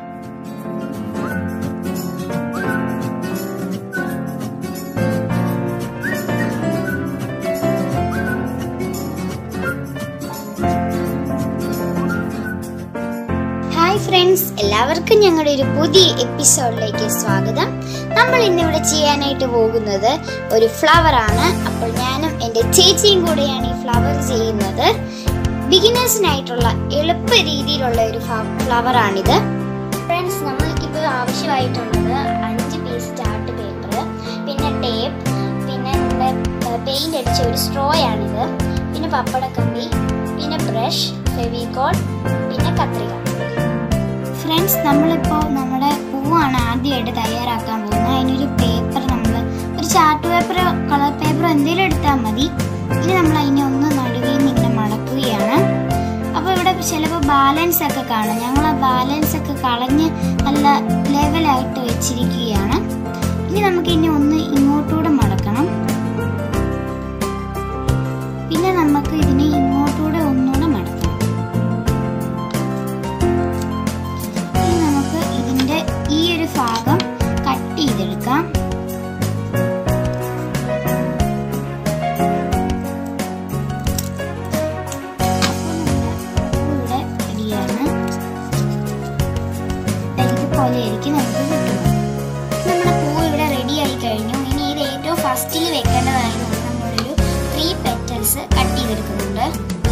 hi friends എല്ലാവർക്കും ഞങ്ങളുടെ ഒരു പുതിയ എപ്പിസോഡിലേക്ക് സ്വാഗതം നമ്മൾ ഇന്നിവിടെ ചെയ്യാനായിട്ട് പോകുന്നത് ഒരു ഫ്ലവർ ആണ് അപ്പോൾ ഞാനും എൻ്റെ ചേച്ചിയും കൂടെയാണ് ഈ ഫ്ലവർ ചെയ്യുന്നത് ബിഗിനേഴ്സിനായിട്ടുള്ള എളുപ്പ രീതിയിലുള്ള ഒരു ഫ്ലവർ ആണിത് ഫ്രണ്ട്സ് നമ്മൾക്കിപ്പോൾ ആവശ്യമായിട്ടുള്ളത് അഞ്ച് പീസ് ചാർട്ട് പേപ്പർ പിന്നെ ടേപ്പ് പിന്നെ നമ്മുടെ പെയിന്റ് അടിച്ച ഒരു സ്ട്രോ ആണിത് പിന്നെ പപ്പടക്കമ്പി പിന്നെ ബ്രഷ് ഫെവിക്കോൾ പിന്നെ കത്രിക ഫ്രണ്ട്സ് നമ്മളിപ്പോൾ നമ്മുടെ പൂവാണ് ആദ്യമായിട്ട് തയ്യാറാക്കാൻ പോകുന്നത് അതിനൊരു പേപ്പർ നമ്മൾ ഒരു ചാർട്ട് പേപ്പറോ കളർ പേപ്പറോ എന്തെങ്കിലും എടുത്താൽ മതി ഇനി നമ്മൾ അതിനെ ഒന്ന് നടുവിൽ നിന്ന് ഇങ്ങനെ മടക്കുകയാണ് അപ്പോൾ ഇവിടെ ചിലപ്പോൾ ബാലൻസ് ഒക്കെ കാണും ഞങ്ങൾ ആ ബാലൻസ് ഒക്കെ കളഞ്ഞ് നല്ല ലെവലായിട്ട് വെച്ചിരിക്കുകയാണ് ഇനി നമുക്ക് ഇനി ഒന്ന് ഇങ്ങോട്ടൂടെ മടക്കണം പിന്നെ നമുക്ക് ഇതിനെ ഇങ്ങോട്ടൂടെ ഒന്നുകൂടെ മടക്കണം ഇനി നമുക്ക് ഇതിന്റെ ഈ ഒരു ഭാഗം കട്ട് ചെയ്തെടുക്കാം അപ്പോൾ നമ്മുടെ പൂ ഇവിടെ റെഡിയാണ് ഇതുപോലെ ആയിരിക്കും നമുക്ക് കിട്ടുന്നത് നമ്മുടെ പൂ ഇവിടെ റെഡി ആയി കഴിഞ്ഞു ഇനി ഇത് ഏറ്റവും ഫസ്റ്റിൽ വെക്കേണ്ടതായതുകൊണ്ട് നമ്മളൊരു ത്രീ പെറ്റൽസ് കട്ട് ചെയ്തെടുക്കുന്നുണ്ട്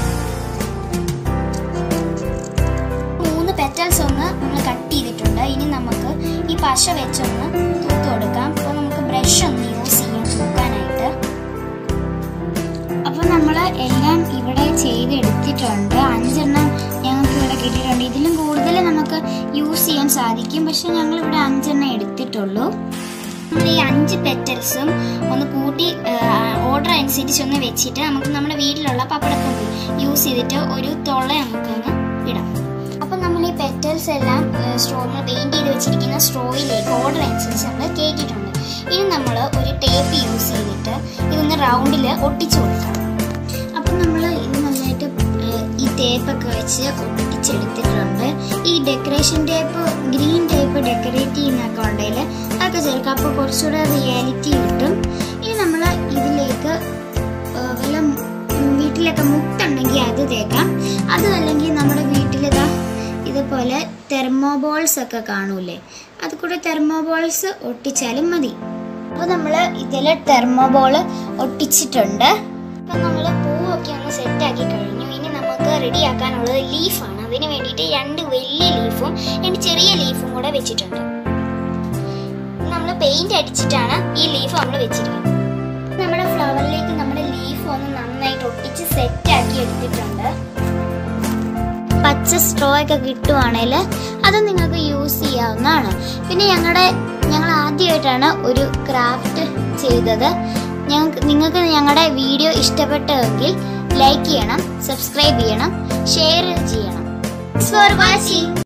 മൂന്ന് പെറ്റൽസ് ഒന്ന് നമ്മൾ കട്ട് ചെയ്തിട്ടുണ്ട് ഇനി നമുക്ക് ഈ പശ വെച്ചൊന്ന് തൂത്ത് കൊടുക്കാം അപ്പോൾ നമുക്ക് ബ്രഷ് ഒന്ന് യൂസ് ചെയ്യാം തൂക്കാനായിട്ട് അപ്പോൾ നമ്മൾ എല്ലാം ഇവിടെ ചെയ്തെടുത്തിട്ടുണ്ട് അഞ്ചെണ്ണം ഞങ്ങൾക്ക് ഇവിടെ കിട്ടിയിട്ടുണ്ട് ഇതിലും കൂടുതൽ നമുക്ക് യൂസ് ചെയ്യാൻ സാധിക്കും പക്ഷെ ഞങ്ങൾ ഇവിടെ അഞ്ചെണ്ണം എടുത്തിട്ടുള്ളൂ നമ്മൾ ഈ അഞ്ച് പെറ്റൽസും ഒന്ന് കൂട്ടി ഓർഡർ അനുസരിച്ച് ഒന്ന് വെച്ചിട്ട് നമുക്ക് നമ്മുടെ വീട്ടിലുള്ള പപ്പടക്കൊമ്പ് യൂസ് ചെയ്തിട്ട് ഒരു തുള നമുക്കൊന്ന് ഇടാം അപ്പം നമ്മൾ ഈ പെറ്റൽസ് എല്ലാം സ്ട്രോ നമ്മൾ പെയിന്റ് ചെയ്ത് വെച്ചിരിക്കുന്ന സ്ട്രോയിലേക്ക് ഓർഡർ അനുസരിച്ച് നമ്മൾ കയറ്റിയിട്ടുണ്ട് ഇനി നമ്മൾ ഒരു ടേപ്പ് യൂസ് ചെയ്തിട്ട് ഇതൊന്ന് റൗണ്ടിൽ ഒട്ടിച്ചു കൊടുക്കാം അപ്പം നമ്മൾ ഇത് നന്നായിട്ട് ഏഹ്, ഈ ടേപ്പൊക്കെ വെച്ച് ഒട്ടിച്ചെടുത്തിട്ടുണ്ട് ഈ decoration tape green tape decorate ചെയ്യുന്നൊക്കെ ഉണ്ടെങ്കിൽ അതൊക്കെ ചേർക്കാം അപ്പോൾ കുറച്ചുകൂടെ റിയാലിറ്റി കിട്ടും ഇനി നമ്മൾ ഇതിലേക്ക് ഏഹ്, വല്ല ഉം, വീട്ടിലൊക്കെ മുട്ടുണ്ടെങ്കിൽ അത് തേക്കാം അതും അല്ലെങ്കിൽ നമ്മുടെ വീട്ടിലിതാ ഇതുപോലെ തെർമോബോൾസ് ഒക്കെ കാണൂലേ അത് കൂടെ തെർമോബോൾസ് ഒട്ടിച്ചാലും മതി അപ്പോൾ നമ്മൾ ഇതിൽ തെർമോബോൾ ഒട്ടിച്ചിട്ടുണ്ട് അപ്പം നമ്മൾ പൂവൊക്കെ ഒന്ന് സെറ്റാക്കി കഴിഞ്ഞു ഇനി നമുക്ക് റെഡിയാക്കാനുള്ളത് ലീഫാണ് അതിന് വേണ്ടിയിട്ട് രണ്ട് വലിയ ലീഫും രണ്ട് ചെറിയ ലീഫും കൂടെ വെച്ചിട്ടുണ്ട് നമ്മൾ പെയിന്റ് അടിച്ചിട്ടാണ് ഈ ലീഫ് നമ്മൾ വെച്ചിരിക്കുന്നത് നമ്മുടെ ഫ്ലവറിലേക്ക് നമ്മുടെ ലീഫ് ഒന്ന് നന്നായിട്ട് ഒട്ടിച്ച് സെറ്റാക്കി എടുത്തിട്ടുണ്ട് പച്ച സ്ട്രോ ഒക്കെ കിട്ടുവാണെങ്കിൽ അത് നിങ്ങൾക്ക് യൂസ് ചെയ്യാവുന്നതാണ് പിന്നെ ഞങ്ങളുടെ ഞങ്ങൾ ആദ്യമായിട്ടാണ് ഒരു ക്രാഫ്റ്റ് ചെയ്തത് ഞങ്ങൾക്ക് നിങ്ങൾക്ക് ഞങ്ങളുടെ വീഡിയോ ഇഷ്ടപ്പെട്ടെങ്കിൽ ലൈക്ക് ചെയ്യണം സബ്സ്ക്രൈബ് ചെയ്യണം ഷെയർ ചെയ്യണം ഫോർ വാച്ചിങ്